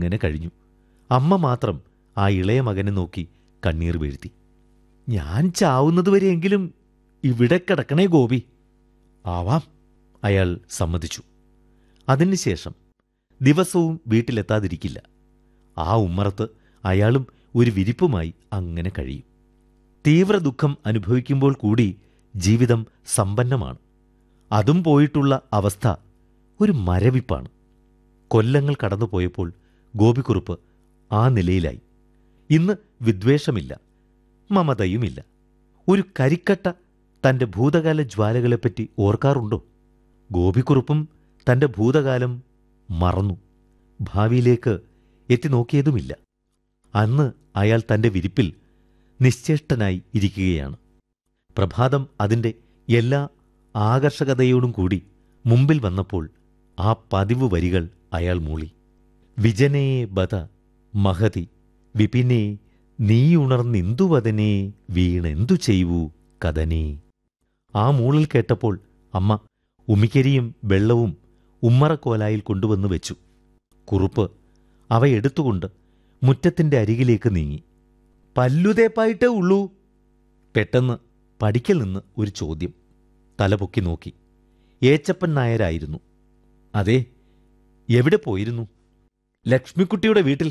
അങ്ങനെ കഴിഞ്ഞു അമ്മ മാത്രം ആ ഇളയ മകനെ നോക്കി കണ്ണീർ വീഴ്ത്തി ഞാൻ ചാവുന്നതുവരെയെങ്കിലും ഇവിടെ കിടക്കണേ ഗോപി ആവാം അയാൾ സമ്മതിച്ചു അതിനുശേഷം ദിവസവും വീട്ടിലെത്താതിരിക്കില്ല ആ ഉമ്മറത്ത് അയാളും ഒരു വിരിപ്പുമായി അങ്ങനെ കഴിയും തീവ്ര ദുഃഖം അനുഭവിക്കുമ്പോൾ കൂടി ജീവിതം സമ്പന്നമാണ് അതും പോയിട്ടുള്ള അവസ്ഥ ഒരു മരവിപ്പാണ് കൊല്ലങ്ങൾ കടന്നുപോയപ്പോൾ ഗോപിക്കുറുപ്പ് ആ നിലയിലായി ഇന്ന് വിദ്വേഷമില്ല മമതയുമില്ല ഒരു കരിക്കട്ട തന്റെ ഭൂതകാല ജ്വാലകളെപ്പറ്റി ഓർക്കാറുണ്ടോ ഗോപിക്കുറുപ്പും തന്റെ ഭൂതകാലം മറന്നു ഭാവിയിലേക്ക് എത്തി നോക്കിയതുമില്ല അന്ന് അയാൾ തന്റെ വിരിപ്പിൽ നിശ്ചേഷ്ടനായി ഇരിക്കുകയാണ് പ്രഭാതം അതിന്റെ എല്ലാ ആകർഷകതയോടും കൂടി മുമ്പിൽ വന്നപ്പോൾ ആ പതിവ് വരികൾ അയാൾ മൂളി വിജനേ ബത മഹതി വിപിനേ നീയുണർന്നിന്തുവദനേ വീണെന്തു ചെയ്വൂ കഥനേ ആ മൂളിൽ കേട്ടപ്പോൾ അമ്മ ഉമിക്കരിയും വെള്ളവും ഉമ്മറക്കോലായിൽ കൊണ്ടുവന്നു വെച്ചു കുറുപ്പ് അവ എടുത്തുകൊണ്ട് മുറ്റത്തിന്റെ അരികിലേക്ക് നീങ്ങി പല്ലുതേപ്പായിട്ടേ ഉള്ളൂ പെട്ടെന്ന് പടിക്കൽ നിന്ന് ഒരു ചോദ്യം തലപൊക്കി നോക്കി ഏച്ചപ്പൻ നായരായിരുന്നു അതെ എവിടെ പോയിരുന്നു ലക്ഷ്മിക്കുട്ടിയുടെ വീട്ടിൽ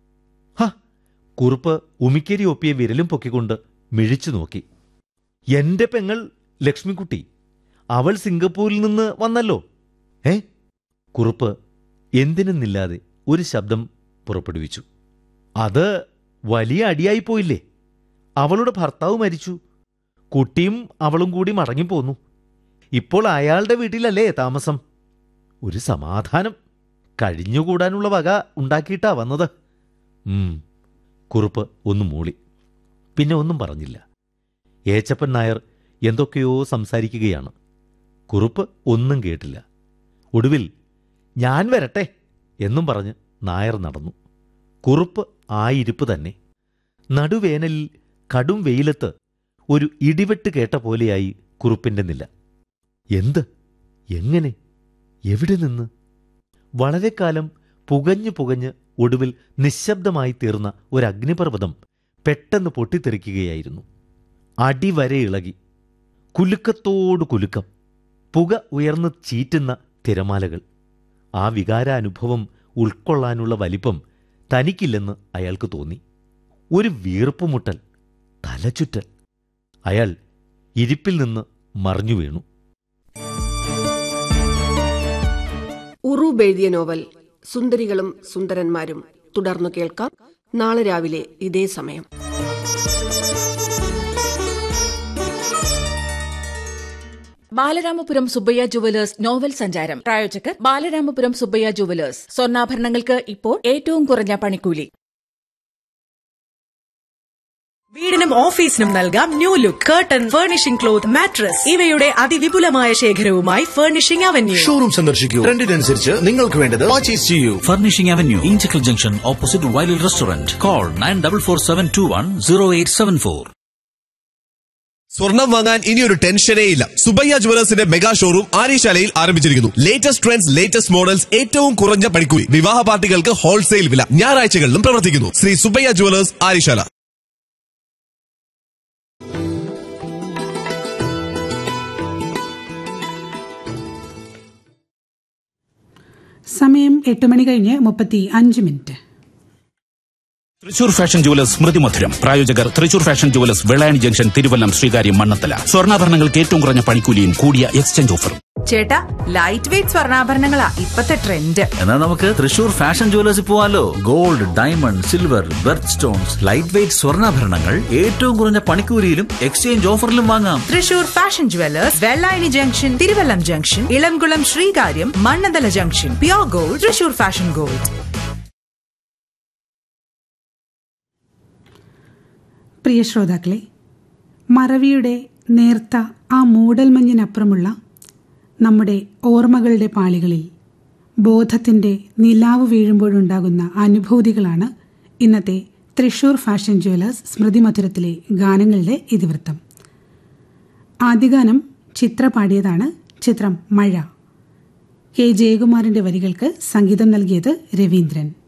ഹ കുറുപ്പ് ഉമിക്കരി ഒപ്പിയ വിരലും പൊക്കിക്കൊണ്ട് മിഴിച്ചു നോക്കി എന്റെ പെങ്ങൾ ലക്ഷ്മിക്കുട്ടി അവൾ സിംഗപ്പൂരിൽ നിന്ന് വന്നല്ലോ ഏ കുറുപ്പ് എന്തിനെന്നില്ലാതെ ഒരു ശബ്ദം പുറപ്പെടുവിച്ചു അത് വലിയ അടിയായിപ്പോയില്ലേ അവളുടെ ഭർത്താവ് മരിച്ചു കുട്ടിയും അവളും കൂടി മടങ്ങിപ്പോന്നു ഇപ്പോൾ അയാളുടെ വീട്ടിലല്ലേ താമസം ഒരു സമാധാനം കഴിഞ്ഞുകൂടാനുള്ള വക ഉണ്ടാക്കിയിട്ടാ വന്നത് ഉം കുറുപ്പ് ഒന്ന് മൂളി പിന്നെ ഒന്നും പറഞ്ഞില്ല ഏച്ചപ്പൻ നായർ എന്തൊക്കെയോ സംസാരിക്കുകയാണ് കുറുപ്പ് ഒന്നും കേട്ടില്ല ഒടുവിൽ ഞാൻ വരട്ടെ എന്നും പറഞ്ഞ് നായർ നടന്നു കുറുപ്പ് ആ ഇരിപ്പ് തന്നെ നടുവേനലിൽ കടും വെയിലത്ത് ഒരു ഇടിവെട്ട് കേട്ട പോലെയായി കുറുപ്പിന്റെ നില എന്ത് എങ്ങനെ എവിടെ നിന്ന് വളരെ കാലം പുകഞ്ഞു പുകഞ്ഞ് ഒടുവിൽ നിശബ്ദമായി തീർന്ന ഒരു അഗ്നിപർവ്വതം പെട്ടെന്ന് പൊട്ടിത്തെറിക്കുകയായിരുന്നു അടിവരെ ഇളകി കുലുക്കത്തോടു കുലുക്കം പുക ഉയർന്ന് ചീറ്റുന്ന തിരമാലകൾ ആ വികാരാനുഭവം ഉൾക്കൊള്ളാനുള്ള വലിപ്പം തനിക്കില്ലെന്ന് അയാൾക്ക് തോന്നി ഒരു വീർപ്പുമുട്ടൽ തലചുറ്റൽ അയാൾ ഇരിപ്പിൽ നിന്ന് മറിഞ്ഞു വീണു ഉറൂബ് എഴുതിയ നോവൽ സുന്ദരികളും സുന്ദരന്മാരും തുടർന്നു കേൾക്കാം നാളെ രാവിലെ ഇതേ സമയം ബാലരാമപുരം സുബ്ബയ്യ ജുവലേഴ്സ് നോവൽ സഞ്ചാരം പ്രായോജകർ ബാലരാമപുരം സുബ്ബയ്യ ജുവലേഴ്സ് സ്വർണ്ണാഭരണങ്ങൾക്ക് ഇപ്പോൾ ഏറ്റവും കുറഞ്ഞ പണിക്കൂലി വീടിനും ഓഫീസിനും നൽകാം new look curtain furnishing cloth mattress ഇവയുടെ അതിവിപുലമായ ശേഖരവുമായി ഫർണിഷിംഗ് അവന്യൂ ഷോറൂം സന്ദർശിക്കൂ ട്രെൻഡിനനുസരിച്ച് നിങ്ങൾക്ക് വേണ്ടത് പർച്ചേസ് ചെയ്യൂ Furnishing Avenue, Inchicle Junction, opposite Wiley Restaurant. Call 9447210874. സ്വർണം വാങ്ങാൻ ഇനിയൊരു ടെൻഷനേ ഇല്ല സുബയ്യ ജുവലേഴ്സിന്റെ മെഗാ ഷോറൂം ആര്യശാലയിൽ ആരംഭിച്ചിരിക്കുന്നു ലേറ്റസ്റ്റ് ട്രെൻഡ്സ് ലേറ്റസ്റ്റ് മോഡൽസ് ഏറ്റവും കുറഞ്ഞ പണിക്കൂലി വിവാഹ പാർട്ടികൾക്ക് ഹോൾസെയിൽ വില ഞായറാഴ്ചകളിലും പ്രവർത്തിക്കുന്നു ശ്രീ സുബയ്യ ജുവലേഴ്സ് ആര്യശാല സമയം എട്ട് മണി കഴിഞ്ഞ് മുപ്പത്തി അഞ്ച് മിനിറ്റ് തൃശൂർ ഫാഷൻ ജുവലേഴ്സ് സ്മൃതി മധുരം പ്രായോജകർ Thrissur fashion jewellers Vellayani junction Thiruvallam Sreekaryam Mannanthala സ്വർണ്ണാഭരണങ്ങൾക്ക് ഏറ്റവും കുറഞ്ഞ പണിക്കൂലിയും കൂടിയ എക്സ്ചേഞ്ച് ഓഫറും ചേട്ടാ ലൈറ്റ് വെയിറ്റ് സ്വർണ്ണാഭരണങ്ങളാ ഇപ്പത്തെ ട്രെൻഡ് എന്നാൽ നമുക്ക് തൃശൂർ ഫാഷൻ ജുവലേഴ്സിൽ പോവാലോ gold diamond silver birth stones light weight സ്വർണ്ണാഭരണങ്ങൾ ഏറ്റവും കുറഞ്ഞ പണിക്കൂലിയിലും എക്സ്ചേഞ്ച് ഓഫറിലും വാങ്ങാം Thrissur fashion jewellers Vellayani junction Thiruvallam junction Elamkulam Sreekaryam Mannanthala junction pure gold Thrissur fashion gold പ്രിയ ശ്രോതാക്കളെ മറവിയുടെ നേർത്ത ആ മൂടൽമഞ്ഞിനപ്പുറമുള്ള നമ്മുടെ ഓർമ്മകളുടെ പാളികളിൽ ബോധത്തിൻ്റെ നിലാവ് വീഴുമ്പോഴുണ്ടാകുന്ന അനുഭൂതികളാണ് ഇന്നത്തെ തൃശൂർ ഫാഷൻ ജ്വല്ലേഴ്സ് സ്മൃതി മധുരത്തിലെ ഗാനങ്ങളുടെ ഇതിവൃത്തം ആദ്യഗാനം ചിത്ര പാടിയതാണ് ചിത്രം മഴ കെ ജയകുമാറിന്റെ വരികൾക്ക് സംഗീതം നൽകിയത് രവീന്ദ്രൻ